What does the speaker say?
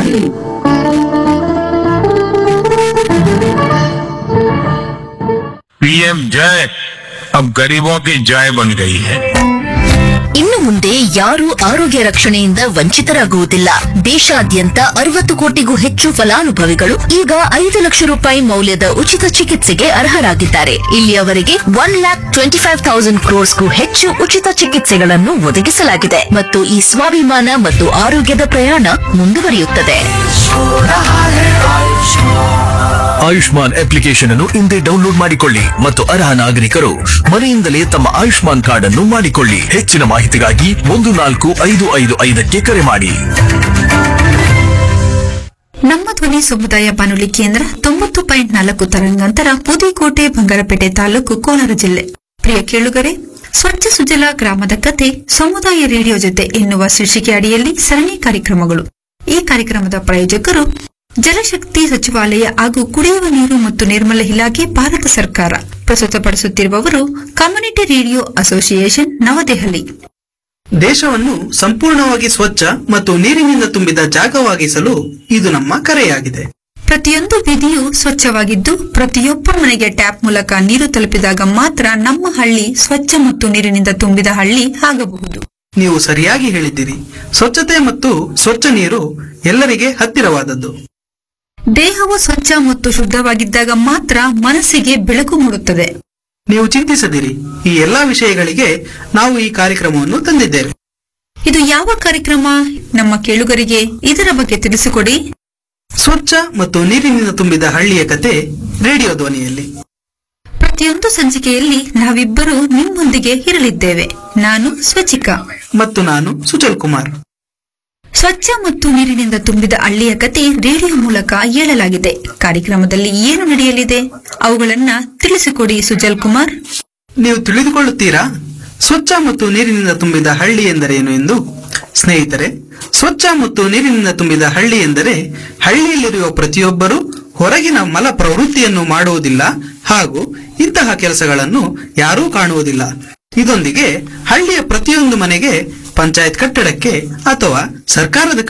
PM जय अब गरीबों की जय बन गई है ಇನ್ನು ಮುಂದೆ ಯಾರೂ ಆರೋಗ್ಯ ರಕ್ಷಣೆಯಿಂದ ವಂಚಿತರಾಗುವುದಿಲ್ಲ ದೇಶಾದ್ಯಂತ ಅರವತ್ತು ಕೋಟಿಗೂ ಹೆಚ್ಚು ಫಲಾನುಭವಿಗಳು ಈಗ ಐದು ಲಕ್ಷ ರೂಪಾಯಿ ಮೌಲ್ಯದ ಉಚಿತ ಚಿಕಿತ್ಸೆಗೆ ಅರ್ಹರಾಗಿದ್ದಾರೆ ಇಲ್ಲಿಯವರೆಗೆ one lakh twenty five thousand ಕ್ರೋರ್ಸ್ಗೂ ಹೆಚ್ಚು ಉಚಿತ ಚಿಕಿತ್ಸೆಗಳನ್ನು ಒದಗಿಸಲಾಗಿದೆ ಮತ್ತು ಈ ಸ್ವಾಭಿಮಾನ ಮತ್ತು ಆರೋಗ್ಯದ ಪ್ರಯಾಣ ಮುಂದುವರಿಯುತ್ತದೆ ಆಯುಷ್ಮಾನ್ ಅಪ್ಲಿಕೇಶನ್ ಅನ್ನು ಹಿಂದೆ ಡೌನ್ಲೋಡ್ ಮಾಡಿಕೊಳ್ಳಿ ಮತ್ತು ಅರ್ಹ ನಾಗರಿಕರು ಮನೆಯಿಂದಲೇ ತಮ್ಮ ಆಯುಷ್ಮಾನ್ ಕಾರ್ಡ್ ಅನ್ನು ಮಾಡಿಕೊಳ್ಳಿ ಹೆಚ್ಚಿನ ಮಾಹಿತಿಗಾಗಿ ಒಂದು ನಾಲ್ಕು ಐದು ಐದು ಐದಕ್ಕೆ ಕರೆ ಮಾಡಿ ನಮ್ಮ ಧ್ವನಿ ಸಮುದಾಯ ಬಾನುಲಿ ಕೇಂದ್ರ ತೊಂಬತ್ತು ಪಾಯಿಂಟ್ ನಾಲ್ಕು ತರಂಗಾಂತರ ಪುದಿಕೋಟೆ ಬಂಗಾರಪೇಟೆ ತಾಲೂಕು ಕೋಲಾರ ಜಿಲ್ಲೆ ಪ್ರಿಯ ಕೇಳುಗರೆ ಸ್ವಚ್ಛ ಸುಜಲ ಗ್ರಾಮದ ಕತೆ ಸಮುದಾಯ ರೇಡಿಯೋ ಜೊತೆ ಎನ್ನುವ ಶೀರ್ಷಿಕೆ ಅಡಿಯಲ್ಲಿ ಸರಣಿ ಕಾರ್ಯಕ್ರಮಗಳು ಈ ಕಾರ್ಯಕ್ರಮದ ಪ್ರಾಯೋಜಕರು ಜಲಶಕ್ತಿ ಸಚಿವಾಲಯ ಹಾಗೂ ಕುಡಿಯುವ ನೀರು ಮತ್ತು ನಿರ್ಮಲ ಇಲಾಖೆ ಭಾರತ ಸರ್ಕಾರ ಪ್ರಸ್ತುತಪಡಿಸುತ್ತಿರುವವರು ಕಮ್ಯುನಿಟಿ ರೇಡಿಯೋ ಅಸೋಸಿಯೇಷನ್ ನವದೆಹಲಿ ದೇಶವನ್ನು ಸಂಪೂರ್ಣವಾಗಿ ಸ್ವಚ್ಛ ಮತ್ತು ನೀರಿನಿಂದ ತುಂಬಿದ ಜಾಗವಾಗಿಸಲು ಇದು ನಮ್ಮ ಕರೆಯಾಗಿದೆ ಪ್ರತಿಯೊಂದು ಬೀದಿಯೂ ಸ್ವಚ್ಛವಾಗಿದ್ದು ಪ್ರತಿಯೊಬ್ಬ ಮನೆಗೆ ಟ್ಯಾಪ್ ಮೂಲಕ ನೀರು ತಲುಪಿದಾಗ ಮಾತ್ರ ನಮ್ಮ ಹಳ್ಳಿ ಸ್ವಚ್ಛ ಮತ್ತು ನೀರಿನಿಂದ ತುಂಬಿದ ಹಳ್ಳಿ ಆಗಬಹುದು ನೀವು ಸರಿಯಾಗಿ ಹೇಳಿದ್ದೀರಿ ಸ್ವಚ್ಛತೆ ಮತ್ತು ಸ್ವಚ್ಛ ನೀರು ಎಲ್ಲರಿಗೆ ಹತ್ತಿರವಾದದ್ದು ದೇಹವು ಸ್ವಚ್ಛ ಮತ್ತು ಶುದ್ಧವಾಗಿದ್ದಾಗ ಮಾತ್ರ ಮನಸ್ಸಿಗೆ ಬೆಳಕು ಮೂಡುತ್ತದೆ ನೀವು ಚಿಂತಿಸದಿರಿ ಈ ಎಲ್ಲಾ ವಿಷಯಗಳಿಗೆ ನಾವು ಈ ಕಾರ್ಯಕ್ರಮವನ್ನು ತಂದಿದ್ದೇವೆ ಇದು ಯಾವ ಕಾರ್ಯಕ್ರಮ ನಮ್ಮ ಕೇಳುಗರಿಗೆ ಇದರ ಬಗ್ಗೆ ತಿಳಿಸಿಕೊಡಿ ಸ್ವಚ್ಛ ಮತ್ತು ನೀರಿನಿಂದ ತುಂಬಿದ ಹಳ್ಳಿಯ ಕತೆ ರೇಡಿಯೋ ಧ್ವನಿಯಲ್ಲಿ ಪ್ರತಿಯೊಂದು ಸಂಚಿಕೆಯಲ್ಲಿ ನಾವಿಬ್ಬರು ನಿಮ್ಮೊಂದಿಗೆ ಇರಲಿದ್ದೇವೆ ನಾನು ಸ್ವಚಿಕಾ ಮತ್ತು ನಾನು ಸುಜಲ್ ಕುಮಾರ್ ಸ್ವಚ್ಛ ಮತ್ತು ನೀರಿನಿಂದ ತುಂಬಿದ ಹಳ್ಳಿಯ ಕತೆ ರೇಡಿಯೋ ಮೂಲಕ ಹೇಳಲಾಗಿದೆ ಕಾರ್ಯಕ್ರಮದಲ್ಲಿ ಏನು ನಡೆಯಲಿದೆ ಅವುಗಳನ್ನ ತಿಳಿಸಿಕೊಡಿ ಸುಜಲ್ ಕುಮಾರ್ ನೀವು ತಿಳಿದುಕೊಳ್ಳುತ್ತೀರಾ ಸ್ವಚ್ಛ ಮತ್ತು ನೀರಿನಿಂದ ತುಂಬಿದ ಹಳ್ಳಿ ಎಂದರೇನು ಎಂದು ಸ್ನೇಹಿತರೆ ಸ್ವಚ್ಛ ಮತ್ತು ನೀರಿನಿಂದ ತುಂಬಿದ ಹಳ್ಳಿ ಎಂದರೆ ಹಳ್ಳಿಯಲ್ಲಿರುವ ಪ್ರತಿಯೊಬ್ಬರೂ ಹೊರಗಿನ ಮಲ ಪ್ರವೃತ್ತಿಯನ್ನು ಮಾಡುವುದಿಲ್ಲ ಹಾಗೂ ಇಂತಹ ಕೆಲಸಗಳನ್ನು ಯಾರೂ ಕಾಣುವುದಿಲ್ಲ ಇದೊಂದಿಗೆ ಹಳ್ಳಿಯ ಪ್ರತಿಯೊಂದು ಮನೆಗೆ ಪಂಚಾಯತ್ ಕಟ್ಟಡಕ್ಕೆ ಅಥವಾ ಸರ್ಕಾರದ